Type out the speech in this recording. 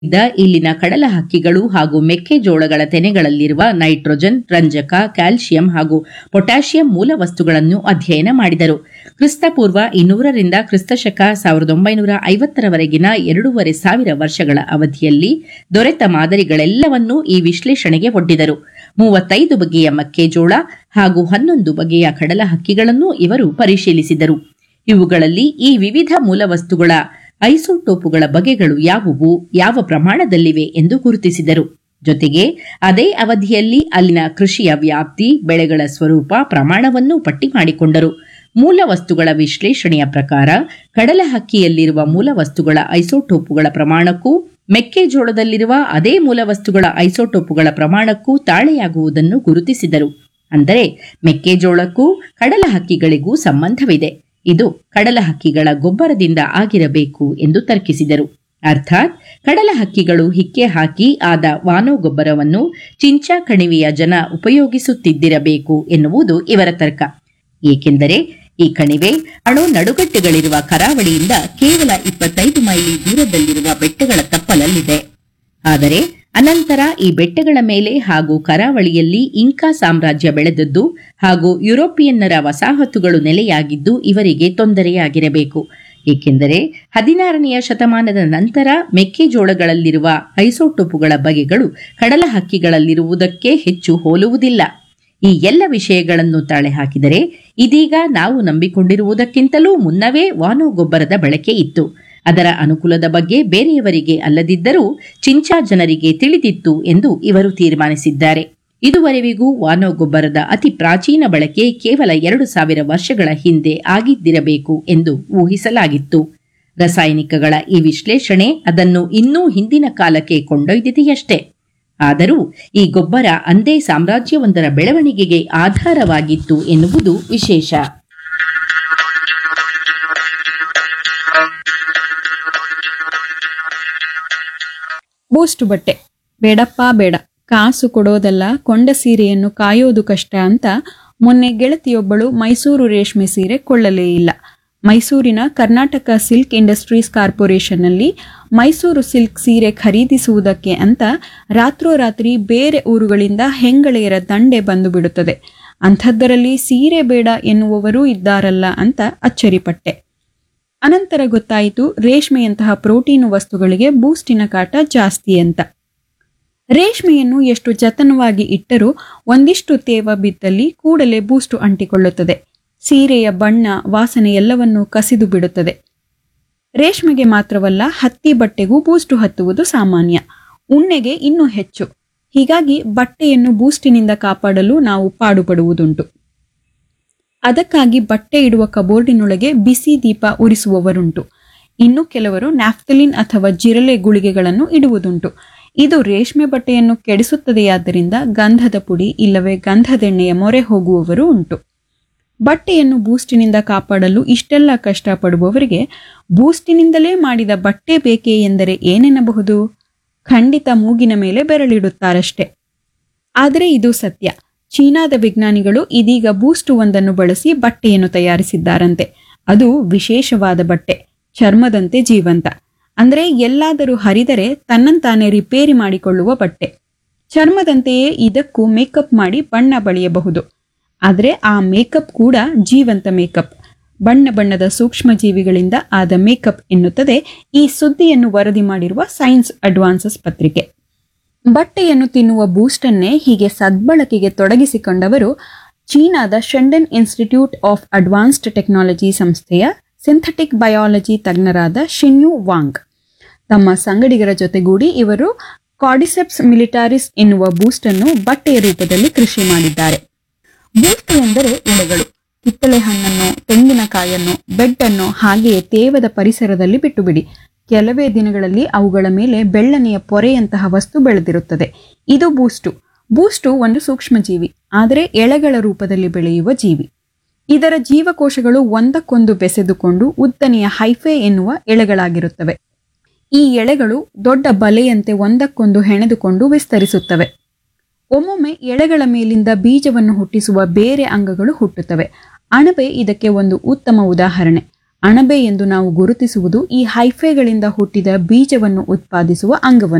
ಇದ್ದ ಇಲ್ಲಿನ ಕಡಲ ಹಕ್ಕಿಗಳು ಹಾಗೂ ಮೆಕ್ಕೆಜೋಳಗಳ ತೆನೆಗಳಲ್ಲಿರುವ ನೈಟ್ರೋಜನ್ ರಂಜಕ ಕ್ಯಾಲ್ಸಿಯಂ ಹಾಗೂ ಪೊಟ್ಯಾಷಿಯಂ ಮೂಲ ವಸ್ತುಗಳನ್ನು ಅಧ್ಯಯನ ಮಾಡಿದರು ಕ್ರಿಸ್ತಪೂರ್ವ ಇನ್ನೂರರಿಂದ ಕ್ರಿಸ್ತಶಕ ಸಾವಿರದ ಒಂಬೈನೂರ ಐವತ್ತರವರೆಗಿನ ಎರಡೂವರೆ ಸಾವಿರ ವರ್ಷಗಳ ಅವಧಿಯಲ್ಲಿ ದೊರೆತ ಮಾದರಿಗಳೆಲ್ಲವನ್ನೂ ಈ ವಿಶ್ಲೇಷಣೆಗೆ ಒಡ್ಡಿದರು ಮೂವತ್ತೈದು ಬಗೆಯ ಮೆಕ್ಕೆಜೋಳ ಹಾಗೂ ಹನ್ನೊಂದು ಬಗೆಯ ಕಡಲ ಹಕ್ಕಿಗಳನ್ನು ಇವರು ಪರಿಶೀಲಿಸಿದರು ಇವುಗಳಲ್ಲಿ ಈ ವಿವಿಧ ಮೂಲವಸ್ತುಗಳ ಐಸೋಟೋಪುಗಳ ಬಗೆಗಳು ಯಾವುವು ಯಾವ ಪ್ರಮಾಣದಲ್ಲಿವೆ ಎಂದು ಗುರುತಿಸಿದರು ಜೊತೆಗೆ ಅದೇ ಅವಧಿಯಲ್ಲಿ ಅಲ್ಲಿನ ಕೃಷಿಯ ವ್ಯಾಪ್ತಿ ಬೆಳೆಗಳ ಸ್ವರೂಪ ಪ್ರಮಾಣವನ್ನು ಪಟ್ಟಿ ಮಾಡಿಕೊಂಡರು ಮೂಲ ವಸ್ತುಗಳ ವಿಶ್ಲೇಷಣೆಯ ಪ್ರಕಾರ ಕಡಲ ಹಕ್ಕಿಯಲ್ಲಿರುವ ಮೂಲ ವಸ್ತುಗಳ ಐಸೋಟೋಪುಗಳ ಪ್ರಮಾಣಕ್ಕೂ ಮೆಕ್ಕೆಜೋಳದಲ್ಲಿರುವ ಅದೇ ಮೂಲವಸ್ತುಗಳ ಐಸೋಟೋಪುಗಳ ಪ್ರಮಾಣಕ್ಕೂ ತಾಳೆಯಾಗುವುದನ್ನು ಗುರುತಿಸಿದರು ಅಂದರೆ ಮೆಕ್ಕೆಜೋಳಕ್ಕೂ ಕಡಲ ಹಕ್ಕಿಗಳಿಗೂ ಸಂಬಂಧವಿದೆ ಇದು ಕಡಲ ಹಕ್ಕಿಗಳ ಗೊಬ್ಬರದಿಂದ ಆಗಿರಬೇಕು ಎಂದು ತರ್ಕಿಸಿದರು ಅರ್ಥಾತ್ ಕಡಲ ಹಕ್ಕಿಗಳು ಹಿಕ್ಕೆ ಹಾಕಿ ಆದ ವಾನೋ ಗೊಬ್ಬರವನ್ನು ಚಿಂಚಾ ಕಣಿವೆಯ ಜನ ಉಪಯೋಗಿಸುತ್ತಿದ್ದಿರಬೇಕು ಎನ್ನುವುದು ಇವರ ತರ್ಕ ಏಕೆಂದರೆ ಈ ಕಣಿವೆ ಅಣು ನಡುಗಟ್ಟೆಗಳಿರುವ ಕರಾವಳಿಯಿಂದ ಕೇವಲ ಇಪ್ಪತ್ತೈದು ಮೈಲಿ ದೂರದಲ್ಲಿರುವ ಬೆಟ್ಟಗಳ ತಪ್ಪಲಲ್ಲಿದೆ ಆದರೆ ಅನಂತರ ಈ ಬೆಟ್ಟಗಳ ಮೇಲೆ ಹಾಗೂ ಕರಾವಳಿಯಲ್ಲಿ ಇಂಕಾ ಸಾಮ್ರಾಜ್ಯ ಬೆಳೆದದ್ದು ಹಾಗೂ ಯುರೋಪಿಯನ್ನರ ವಸಾಹತುಗಳು ನೆಲೆಯಾಗಿದ್ದು ಇವರಿಗೆ ತೊಂದರೆಯಾಗಿರಬೇಕು ಏಕೆಂದರೆ ಹದಿನಾರನೆಯ ಶತಮಾನದ ನಂತರ ಮೆಕ್ಕೆಜೋಳಗಳಲ್ಲಿರುವ ಐಸೋಟೋಪುಗಳ ಬಗೆಗಳು ಕಡಲ ಹಕ್ಕಿಗಳಲ್ಲಿರುವುದಕ್ಕೆ ಹೆಚ್ಚು ಹೋಲುವುದಿಲ್ಲ ಈ ಎಲ್ಲ ವಿಷಯಗಳನ್ನು ತಾಳೆ ಹಾಕಿದರೆ ಇದೀಗ ನಾವು ನಂಬಿಕೊಂಡಿರುವುದಕ್ಕಿಂತಲೂ ಮುನ್ನವೇ ವಾನೋ ಗೊಬ್ಬರದ ಬಳಕೆ ಇತ್ತು ಅದರ ಅನುಕೂಲದ ಬಗ್ಗೆ ಬೇರೆಯವರಿಗೆ ಅಲ್ಲದಿದ್ದರೂ ಚಿಂಚಾ ಜನರಿಗೆ ತಿಳಿದಿತ್ತು ಎಂದು ಇವರು ತೀರ್ಮಾನಿಸಿದ್ದಾರೆ ಇದುವರೆವಿಗೂ ವಾನೋ ಗೊಬ್ಬರದ ಅತಿ ಪ್ರಾಚೀನ ಬಳಕೆ ಕೇವಲ ಎರಡು ಸಾವಿರ ವರ್ಷಗಳ ಹಿಂದೆ ಆಗಿದ್ದಿರಬೇಕು ಎಂದು ಊಹಿಸಲಾಗಿತ್ತು ರಾಸಾಯನಿಕಗಳ ಈ ವಿಶ್ಲೇಷಣೆ ಅದನ್ನು ಇನ್ನೂ ಹಿಂದಿನ ಕಾಲಕ್ಕೆ ಕೊಂಡೊಯ್ದಿದೆಯಷ್ಟೇ ಆದರೂ ಈ ಗೊಬ್ಬರ ಅಂದೇ ಸಾಮ್ರಾಜ್ಯವೊಂದರ ಬೆಳವಣಿಗೆಗೆ ಆಧಾರವಾಗಿತ್ತು ಎನ್ನುವುದು ವಿಶೇಷ ಬೂಸ್ಟ್ ಬಟ್ಟೆ ಬೇಡಪ್ಪ ಬೇಡ ಕಾಸು ಕೊಡೋದಲ್ಲ ಕೊಂಡ ಸೀರೆಯನ್ನು ಕಾಯೋದು ಕಷ್ಟ ಅಂತ ಮೊನ್ನೆ ಗೆಳತಿಯೊಬ್ಬಳು ಮೈಸೂರು ರೇಷ್ಮೆ ಸೀರೆ ಕೊಳ್ಳಲೇ ಇಲ್ಲ ಮೈಸೂರಿನ ಕರ್ನಾಟಕ ಸಿಲ್ಕ್ ಇಂಡಸ್ಟ್ರೀಸ್ ಕಾರ್ಪೊರೇಷನ್ನಲ್ಲಿ ಮೈಸೂರು ಸಿಲ್ಕ್ ಸೀರೆ ಖರೀದಿಸುವುದಕ್ಕೆ ಅಂತ ರಾತ್ರೋರಾತ್ರಿ ಬೇರೆ ಊರುಗಳಿಂದ ಹೆಂಗಳೆಯರ ದಂಡೆ ಬಂದು ಬಿಡುತ್ತದೆ ಅಂಥದ್ದರಲ್ಲಿ ಸೀರೆ ಬೇಡ ಎನ್ನುವವರೂ ಇದ್ದಾರಲ್ಲ ಅಂತ ಅಚ್ಚರಿಪಟ್ಟೆ ಅನಂತರ ಗೊತ್ತಾಯಿತು ರೇಷ್ಮೆಯಂತಹ ಪ್ರೋಟೀನು ವಸ್ತುಗಳಿಗೆ ಬೂಸ್ಟಿನ ಕಾಟ ಜಾಸ್ತಿ ಅಂತ ರೇಷ್ಮೆಯನ್ನು ಎಷ್ಟು ಜತನವಾಗಿ ಇಟ್ಟರೂ ಒಂದಿಷ್ಟು ತೇವ ಬಿದ್ದಲ್ಲಿ ಕೂಡಲೇ ಬೂಸ್ಟು ಅಂಟಿಕೊಳ್ಳುತ್ತದೆ ಸೀರೆಯ ಬಣ್ಣ ವಾಸನೆ ಎಲ್ಲವನ್ನೂ ಕಸಿದು ಬಿಡುತ್ತದೆ ರೇಷ್ಮೆಗೆ ಮಾತ್ರವಲ್ಲ ಹತ್ತಿ ಬಟ್ಟೆಗೂ ಬೂಸ್ಟು ಹತ್ತುವುದು ಸಾಮಾನ್ಯ ಉಣ್ಣೆಗೆ ಇನ್ನೂ ಹೆಚ್ಚು ಹೀಗಾಗಿ ಬಟ್ಟೆಯನ್ನು ಬೂಸ್ಟಿನಿಂದ ಕಾಪಾಡಲು ನಾವು ಪಾಡುಪಡುವುದುಂಟು ಅದಕ್ಕಾಗಿ ಬಟ್ಟೆ ಇಡುವ ಕಬೋರ್ಡಿನೊಳಗೆ ಬಿಸಿ ದೀಪ ಉರಿಸುವವರುಂಟು ಇನ್ನು ಕೆಲವರು ನ್ಯಾಫ್ತಲಿನ್ ಅಥವಾ ಜಿರಳೆ ಗುಳಿಗೆಗಳನ್ನು ಇಡುವುದುಂಟು ಇದು ರೇಷ್ಮೆ ಬಟ್ಟೆಯನ್ನು ಕೆಡಿಸುತ್ತದೆಯಾದ್ದರಿಂದ ಗಂಧದ ಪುಡಿ ಇಲ್ಲವೇ ಗಂಧದೆಣ್ಣೆಯ ಮೊರೆ ಹೋಗುವವರು ಉಂಟು ಬಟ್ಟೆಯನ್ನು ಬೂಸ್ಟಿನಿಂದ ಕಾಪಾಡಲು ಇಷ್ಟೆಲ್ಲ ಕಷ್ಟಪಡುವವರಿಗೆ ಬೂಸ್ಟಿನಿಂದಲೇ ಮಾಡಿದ ಬಟ್ಟೆ ಬೇಕೇ ಎಂದರೆ ಏನೆನ್ನಬಹುದು ಖಂಡಿತ ಮೂಗಿನ ಮೇಲೆ ಬೆರಳಿಡುತ್ತಾರಷ್ಟೆ ಆದರೆ ಇದು ಸತ್ಯ ಚೀನಾದ ವಿಜ್ಞಾನಿಗಳು ಇದೀಗ ಬೂಸ್ಟು ಒಂದನ್ನು ಬಳಸಿ ಬಟ್ಟೆಯನ್ನು ತಯಾರಿಸಿದ್ದಾರಂತೆ ಅದು ವಿಶೇಷವಾದ ಬಟ್ಟೆ ಚರ್ಮದಂತೆ ಜೀವಂತ ಅಂದ್ರೆ ಎಲ್ಲಾದರೂ ಹರಿದರೆ ತನ್ನಂತಾನೆ ರಿಪೇರಿ ಮಾಡಿಕೊಳ್ಳುವ ಬಟ್ಟೆ ಚರ್ಮದಂತೆಯೇ ಇದಕ್ಕೂ ಮೇಕಪ್ ಮಾಡಿ ಬಣ್ಣ ಬಳಿಯಬಹುದು ಆದರೆ ಆ ಮೇಕಪ್ ಕೂಡ ಜೀವಂತ ಮೇಕಪ್ ಬಣ್ಣ ಬಣ್ಣದ ಸೂಕ್ಷ್ಮ ಜೀವಿಗಳಿಂದ ಆದ ಮೇಕಪ್ ಎನ್ನುತ್ತದೆ ಈ ಸುದ್ದಿಯನ್ನು ವರದಿ ಮಾಡಿರುವ ಸೈನ್ಸ್ ಅಡ್ವಾನ್ಸಸ್ ಪತ್ರಿಕೆ ಬಟ್ಟೆಯನ್ನು ತಿನ್ನುವ ಬೂಸ್ಟನ್ನೇ ಹೀಗೆ ಸದ್ಬಳಕೆಗೆ ತೊಡಗಿಸಿಕೊಂಡವರು ಚೀನಾದ Shenzhen Institute of Advanced Technology ಸಂಸ್ಥೆಯ ಸಿಂಥೆಟಿಕ್ ಬಯಾಲಜಿ ತಜ್ಞರಾದ ಶಿನ್ಯು ವಾಂಗ್ ತಮ್ಮ ಸಂಗಡಿಗರ ಜೊತೆಗೂಡಿ ಇವರು ಕಾರ್ಡಿಸೆಪ್ಸ್ ಮಿಲಿಟಾರಿಸ್ ಎನ್ನುವ ಬೂಸ್ಟನ್ನು ಬಟ್ಟೆಯ ರೂಪದಲ್ಲಿ ಕೃಷಿ ಮಾಡಿದ್ದಾರೆ ಬೂಸ್ಟ್ ಎಂದರೆ ಎಲೆಗಳು ಕಿತ್ತಳೆ ಹಣ್ಣನ್ನು ತೆಂಗಿನಕಾಯನ್ನು ಬೆಡ್ಡನ್ನು ಹಾಗೆಯೇ ತೇವದ ಪರಿಸರದಲ್ಲಿ ಬಿಟ್ಟುಬಿಡಿ ಕೆಲವೇ ದಿನಗಳಲ್ಲಿ ಅವುಗಳ ಮೇಲೆ ಬೆಳ್ಳನೆಯ ಪೊರೆಯಂತಹ ವಸ್ತು ಬೆಳೆದಿರುತ್ತದೆ ಇದು ಬೂಸ್ಟು ಬೂಸ್ಟು ಒಂದು ಸೂಕ್ಷ್ಮಜೀವಿ ಆದರೆ ಎಳೆಗಳ ರೂಪದಲ್ಲಿ ಬೆಳೆಯುವ ಜೀವಿ ಇದರ ಜೀವಕೋಶಗಳು ಒಂದಕ್ಕೊಂದು ಬೆಸೆದುಕೊಂಡು ಉದ್ದನೆಯ ಹೈಫೆ ಎನ್ನುವ ಎಳೆಗಳಾಗಿರುತ್ತವೆ ಈ ಎಳೆಗಳು ದೊಡ್ಡ ಬಲೆಯಂತೆ ಒಂದಕ್ಕೊಂದು ಹೆಣೆದುಕೊಂಡು ವಿಸ್ತರಿಸುತ್ತವೆ ಒಮ್ಮೊಮ್ಮೆ ಎಳೆಗಳ ಮೇಲಿಂದ ಬೀಜವನ್ನು ಹುಟ್ಟಿಸುವ ಬೇರೆ ಅಂಗಗಳು ಹುಟ್ಟುತ್ತವೆ ಅಣಬೆ ಇದಕ್ಕೆ ಒಂದು ಉತ್ತಮ ಉದಾಹರಣೆ ಅಣಬೆ ಎಂದು ನಾವು ಗುರುತಿಸುವುದು ಈ ಹೈಫೆಗಳಿಂದ ಹುಟ್ಟಿದ ಬೀಜವನ್ನು ಉತ್ಪಾದಿಸುವ ಅಂಗವನ್ನು